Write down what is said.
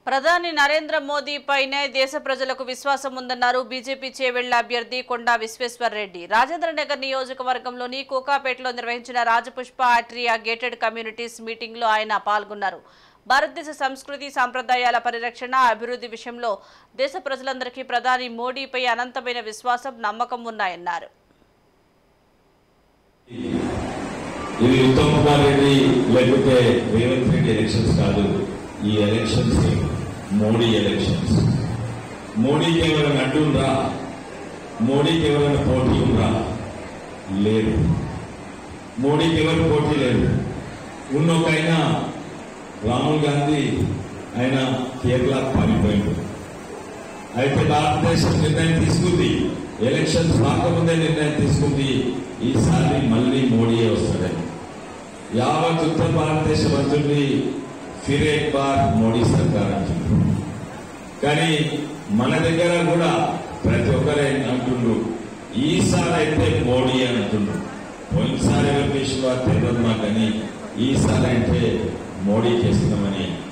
ప్రధాని నరేంద్ర మోదీ పైనే దేశ ప్రజలకు విశ్వాసం ఉందన్నారు బీజేపీ చేవెళ్ల అభ్యర్థి కొండా విశ్వేశ్వర్ రెడ్డి రాజేంద్రనగర్ నియోజకవర్గంలోని కోకాపేటలో నిర్వహించిన Rajapushpa Atria gated communities meeting లో ఆయన పాల్గొన్నారు భారతదేశ సంస్కృతి సాంప్రదాయాల పరిరక్షణ అభివృద్ధి విషయంలో దేశ ప్రజలందరికీ ప్రధాని మోడీపై అనంతమైన విశ్వాసం నమ్మకం ఉన్నాయన్నారు ఇది ఉత్తమ్ కుమార్ రెడ్డి లేకపోతే రేవంత్ రెడ్డి ఎలక్షన్స్ కాదు ఈ ఎలక్షన్స్ మోడీ ఎలక్షన్స్ మోడీకి ఎవరైనా అడ్డుండ్రా మోడీకి ఎవరైనా పోటీ ఉందా లేదు మోడీకి ఎవరు పోటీ లేదు ఉన్నొకైనా రాహుల్ గాంధీ ఆయన కేరళ పారిపోయింది అయితే భారతదేశం నిర్ణయం తీసుకుంది ఎలక్షన్స్ రాకముందే నిర్ణయం తీసుకుంది ఈసారి మళ్ళీ మోడీయే వస్తాడని యావత్ ఉత్తర భారతదేశం అంటుంది ఫిర్ ఎక్ బార్ మోడీ సర్కార్ అంటుంది కానీ మన దగ్గర కూడా ప్రతి ఒక్కరే అంటుండ్రు ఈసారి అయితే మోడీ అని అంటుండ్రు పోయినసారి ఎవరు చేసిన తెలియదు మాకు కానీ ఈసారి అంటే మోడీ చేస్తున్నామని